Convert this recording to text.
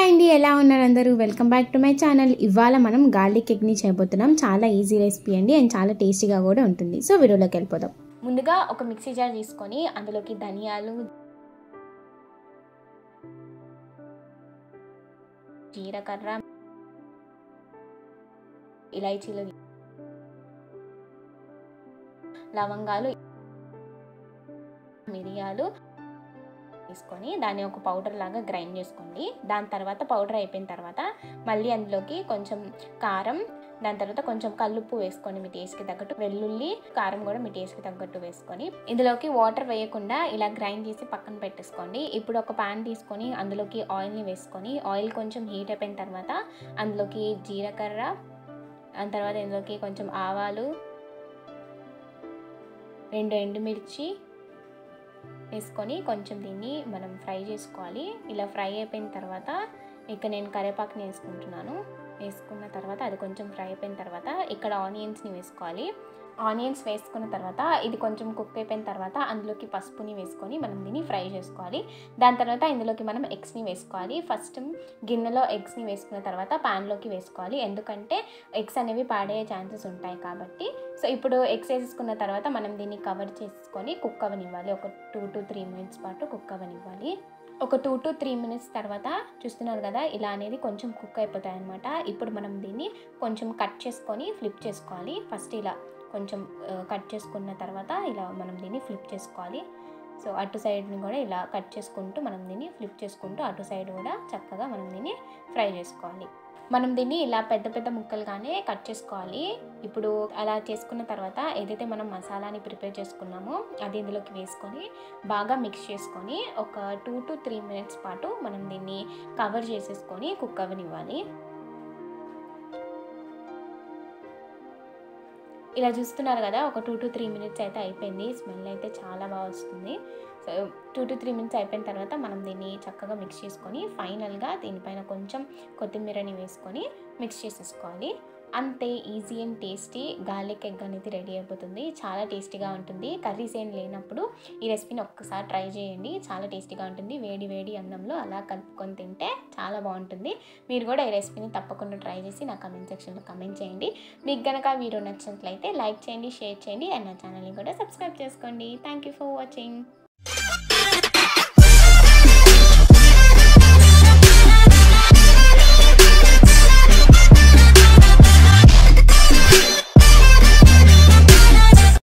hi అండి ఎలా ఉన్నారు అందరూ welcome back to my channel ఇవాళ మనం గార్లిక్ ఎగ్ని చేయబోతున్నాం చాలా ఈజీ రెసిపీ అండి అండ్ చాలా టేస్టీగా కూడా ఉంటుంది సో వీడియోలోకి వెళ్ళిపోదాం ముందుగా ఒక మిక్సీ జార్ తీసుకొని అందులోకి ధనియాలు జీలకర్ర ఇలైచీలు లవంగాలు మిరియాలు తీసుకొని దాన్ని ఒక పౌడర్ లాగా గ్రైండ్ చేసుకోండి దాని తర్వాత పౌడర్ అయిపోయిన తర్వాత మళ్ళీ అందులోకి కొంచెం కారం దాని తర్వాత కొంచెం కల్లుప్పు వేసుకొని మీ టేస్ట్కి తగ్గట్టు వెల్లుల్లి కారం కూడా మీ టేస్ట్కి తగ్గట్టు వేసుకొని ఇందులోకి వాటర్ వేయకుండా ఇలా గ్రైండ్ చేసి పక్కన పెట్టేసుకోండి ఇప్పుడు ఒక పాన్ తీసుకొని అందులోకి ఆయిల్ని వేసుకొని ఆయిల్ కొంచెం హీట్ అయిపోయిన తర్వాత అందులోకి జీలకర్ర దాని తర్వాత ఇందులోకి కొంచెం ఆవాలు రెండు ఎండుమిర్చి వేసుకొని కొంచెం దీన్ని మనం ఫ్రై చేసుకోవాలి ఇలా ఫ్రై అయిపోయిన తర్వాత ఇక నేను కరివేపాకుని వేసుకుంటున్నాను వేసుకున్న తర్వాత అది కొంచెం ఫ్రై అయిపోయిన తర్వాత ఇక్కడ ఆనియన్స్ని వేసుకోవాలి ఆనియన్స్ వేసుకున్న తర్వాత ఇది కొంచెం కుక్ అయిపోయిన తర్వాత అందులోకి పసుపుని వేసుకొని మనం దీన్ని ఫ్రై చేసుకోవాలి దాని తర్వాత ఇందులోకి మనం ఎగ్స్ని వేసుకోవాలి ఫస్ట్ గిన్నెలో ఎగ్స్ని వేసుకున్న తర్వాత ప్యాన్లోకి వేసుకోవాలి ఎందుకంటే ఎగ్స్ అనేవి పాడే ఛాన్సెస్ ఉంటాయి కాబట్టి సో ఇప్పుడు ఎగ్స్ వేసుకున్న తర్వాత మనం దీన్ని కవర్ చేసుకొని కుక్ అవ్వనివ్వాలి ఒక టూ టు త్రీ మినిట్స్ పాటు కుక్ అవ్వనివ్వాలి ఒక టూ టు త్రీ మినిట్స్ తర్వాత చూస్తున్నారు కదా ఇలా అనేది కొంచెం కుక్ అయిపోతాయి అనమాట ఇప్పుడు మనం దీన్ని కొంచెం కట్ చేసుకొని ఫ్లిప్ చేసుకోవాలి ఫస్ట్ ఇలా కొంచెం కట్ చేసుకున్న తర్వాత ఇలా మనం దీన్ని ఫ్లిప్ చేసుకోవాలి సో అటు సైడ్ని కూడా ఇలా కట్ చేసుకుంటూ మనం దీన్ని ఫ్లిప్ చేసుకుంటూ అటు సైడ్ కూడా చక్కగా మనం దీన్ని ఫ్రై చేసుకోవాలి మనం దీన్ని ఇలా పెద్ద పెద్ద ముక్కలుగానే కట్ చేసుకోవాలి ఇప్పుడు అలా చేసుకున్న తర్వాత ఏదైతే మనం మసాలాని ప్రిపేర్ చేసుకున్నామో అది ఇందులోకి వేసుకొని బాగా మిక్స్ చేసుకొని ఒక టూ టు త్రీ మినిట్స్ పాటు మనం దీన్ని కవర్ చేసేసుకొని కుక్ అవ్వనివ్వాలి ఇలా చూస్తున్నారు కదా ఒక టూ టు త్రీ మినిట్స్ అయితే అయిపోయింది స్మెల్ అయితే చాలా బాగా వస్తుంది so two to three minutes అయిపోయిన తర్వాత మనం దీన్ని చక్కగా మిక్స్ చేసుకొని ఫైనల్గా దీనిపైన కొంచెం కొత్తిమీరని వేసుకొని మిక్స్ చేసేసుకోవాలి అంతే easy and tasty garlic egg అనేది రెడీ అయిపోతుంది చాలా టేస్టీగా ఉంటుంది కర్రీస్ ఏం లేనప్పుడు ఈ రెసిపీని ఒక్కసారి ట్రై చేయండి చాలా టేస్టీగా ఉంటుంది వేడి వేడి అన్నంలో అలా కలుపుకొని తింటే చాలా బాగుంటుంది మీరు కూడా ఈ రెసిపీని తప్పకుండా ట్రై చేసి నా కమెంట్ సెక్షన్లో కమెంట్ చేయండి మీకు కనుక వీడియో నచ్చినట్లయితే లైక్ చేయండి షేర్ చేయండి అండ్ నా ఛానల్ని కూడా సబ్స్క్రైబ్ చేసుకోండి థ్యాంక్ యూ ఫర్ వాచింగ్